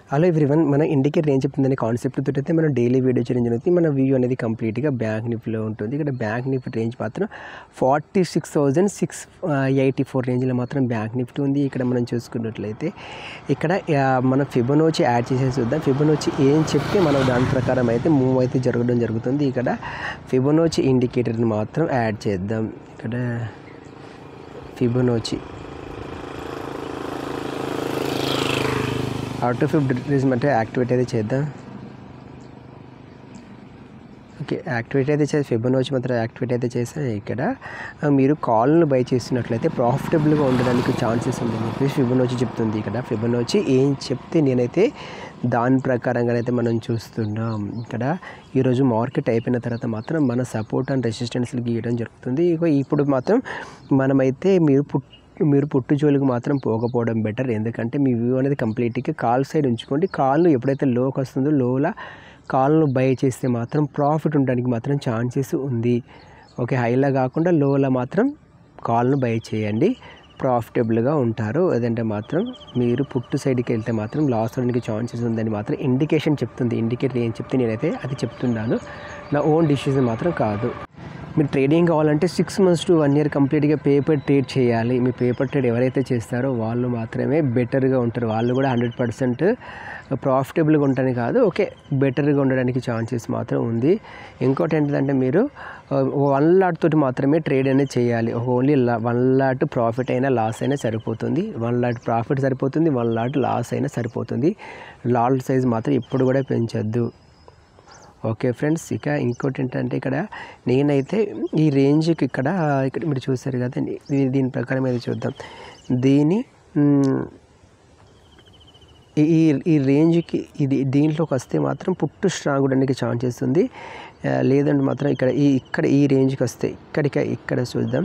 hello everyone మన indicator ఏం చెప్తుందని concept తోటి అయితే మనం డైలీ వీడియో చేయడం జరుగుతుంది మన వ్యూ అనేది కంప్లీట్గా బ్యాంక్ నిఫ్టీలో ఉంటుంది ఇక్కడ బ్యాంక్ నిఫ్టీ రేంజ్ మాత్రం forty six thousand six eighty four రేంజ్లో మాత్రం బ్యాంక్ నిఫ్టీ ఉంది ఇక్కడ మనం చూసుకున్నట్లయితే ఇక్కడ ఆ, మనం ఫిబొనోచి యాడ్ చేసేసి చూద్దాం ఫిబొనోచి ఏం చెప్తే మనం దాని ప్రకారం అయితే మూవ్ అయితే జరగడం జరుగుతుంది ఇక్కడ ఫిబొనోచి ఇండికేటర్ని మాత్రం యాడ్ చేద్దాం ఇక్కడ ఫిబొనోచి అవుట్ ఆఫ్ రిజమ్ అంటే యాక్టివేట్ అయితే చేద్దాం ఓకే యాక్టివేట్ అయితే చేసి ఫిబొనోచి మాత్రం యాక్టివేట్ అయితే చేస్తే ఇక్కడ ఆ, మీరు కాల్ను బై చేసినట్లయితే ప్రాఫిటబుల్గా ఉండడానికి ఛాన్సెస్ ఉందని చెప్పేసి ఫిబొనోచి చెప్తుంది ఇక్కడ ఫిబొనోచి ఏం చెప్తే నేనైతే దాని ప్రకారంగా అయితే మనం చూస్తున్నాం ఇక్కడ ఈరోజు మార్కెట్ అయిపోయిన తర్వాత మాత్రం మన సపోర్ట్ అండ్ రెసిస్టెన్స్లు గీయడం జరుగుతుంది ఇక ఇప్పుడు మాత్రం మనమైతే మీరు పుట్ మీరు పుట్టు జోలికి మాత్రం పోకపోవడం బెటర్ ఎందుకంటే మీ వ్యూ అనేది కంప్లీట్గా కాల్ సైడ్ ఉంచుకోండి కాళ్ళు ఎప్పుడైతే లోకి వస్తుందో లోలా కాల్ను బై చేస్తే మాత్రం ప్రాఫిట్ ఉండడానికి మాత్రం ఛాన్సెస్ ఉంది ఓకే హైలా కాకుండా లోలా మాత్రం కాల్ను బై చేయండి ప్రాఫిటబుల్గా ఉంటారు అదంటే మాత్రం మీరు పుట్టు సైడ్కి వెళ్తే మాత్రం లాస్ అవడానికి ఛాన్సెస్ ఉందని మాత్రం ఇండికేషన్ చెప్తుంది ఇండికేటర్ ఏం చెప్తే నేనైతే అది చెప్తున్నాను నా ఓన్ డిసిషన్ మాత్రం కాదు మీరు ట్రేడింగ్ కావాలంటే six months to one year కంప్లీట్గా పేపర్ ట్రేడ్ చేయాలి మీ పేపర్ ట్రేడ్ ఎవరైతే చేస్తారో వాళ్ళు మాత్రమే బెటర్గా ఉంటారు వాళ్ళు కూడా హండ్రెడ్ పర్సెంట్ ప్రాఫిటబుల్గా ఉంటారని కాదు ఓకే బెటర్గా ఉండడానికి ఛాన్సెస్ మాత్రం ఉంది ఇంకోటి ఏంటంటే మీరు వన్ లాట్ తోటి మాత్రమే ట్రేడ్ అనేది చేయాలి ఓన్లీ వన్ లాట్ ప్రాఫిట్ అయినా లాస్ అయినా సరిపోతుంది వన్ లాట్ ప్రాఫిట్ సరిపోతుంది వన్ లాట్ లాస్ అయినా సరిపోతుంది లాట్ సైజ్ మాత్రం ఎప్పుడు కూడా పెంచొద్దు ఓకే ఫ్రెండ్స్ ఇక ఇంకోటి ఏంటంటే ఇక్కడ నేనైతే ఈ రేంజ్కి ఇక్కడ ఇక్కడ మీరు చూసారు కదా దీ- దీని ప్రకారం అయితే చూద్దాం దీని మ్, ఈ- ఈ ఈ రేంజ్కి ఇది దీంట్లోకి వస్తే మాత్రం పుట్టు స్ట్రాంగ్ ఉండడానికి ఛాన్సెస్ ఉంది ఆ, లేదంటే మాత్రం ఇక్కడ ఈ ఇక్కడ ఈ రేంజ్కి వస్తే ఇక్కడికి ఇక్కడ చూద్దాం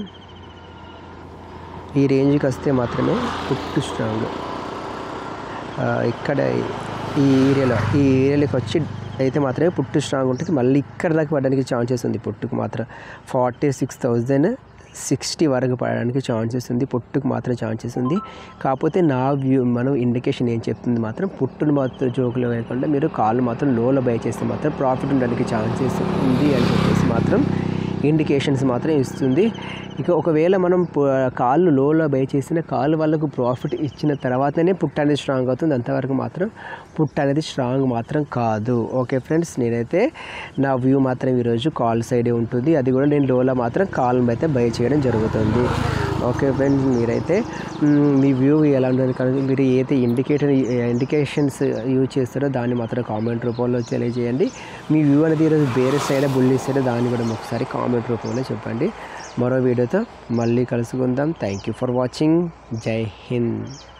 ఈ రేంజ్కి వస్తే మాత్రమే పుట్టు స్ట్రాంగ్ ఆ, ఇక్కడ ఈ ఏరియాలో ఈ ఏరియాలోకి వచ్చి అయితే మాత్రమే పుట్టు స్ట్రాంగ్ ఉంటుంది మళ్ళీ ఇక్కడ దాకా పడడానికి ఛాన్సెస్ ఉంది పుట్టుకు మాత్రం ఫార్టీ సిక్స్ థౌజండ్ సిక్స్టీ వరకు పడడానికి ఛాన్సెస్ ఉంది పుట్టుకు మాత్రం ఛాన్సెస్ ఉంది కాకపోతే నా వ్యూ మనం ఇండికేషన్ ఏం చెప్తుంది మాత్రం పుట్టును మాత్రం జోకులు వేయకుండా మీరు కాళ్ళు మాత్రం లోలో బై చేస్తే మాత్రం ప్రాఫిట్ ఉండడానికి ఛాన్సెస్ ఉంది అని చెప్పేసి మాత్రం ఇండికేషన్స్ మాత్రం ఇస్తుంది ఇక ఒకవేళ మనం పు- కాళ్ళు లోలో బై చేసిన కాళ్ళు వాళ్ళకు ప్రాఫిట్ ఇచ్చిన తర్వాతనే పుట్ట అనేది స్ట్రాంగ్ అవుతుంది అంతవరకు మాత్రం పుట్ట అనేది స్ట్రాంగ్ మాత్రం కాదు ఓకే ఫ్రెండ్స్ నేనైతే నా వ్యూ మాత్రం ఈరోజు కాల్ సైడే ఉంటుంది అది కూడా నేను లోలో మాత్రం కాల్ అయితే బై చేయడం జరుగుతుంది ఓకే ఫ్రెండ్స్ మీరైతే మ్, మీ వ్యూ ఎలా ఉంటుంది కానీ మీరు ఏదైతే ఇండికేటర్ ఇండికేషన్స్ యూజ్ చేస్తారో దాన్ని మాత్రం కామెంట్ రూపంలో తెలియజేయండి మీ వ్యూ అనేది ఈరోజు వేరే సైడ్ బుల్లి సైడ్ దాన్ని కూడా ఒకసారి కామెంట్ రూపంలో చెప్పండి మరో వీడియోతో మళ్ళీ కలుసుకుందాం థ్యాంక్ యూ ఫర్ వాచింగ్ జై హింద్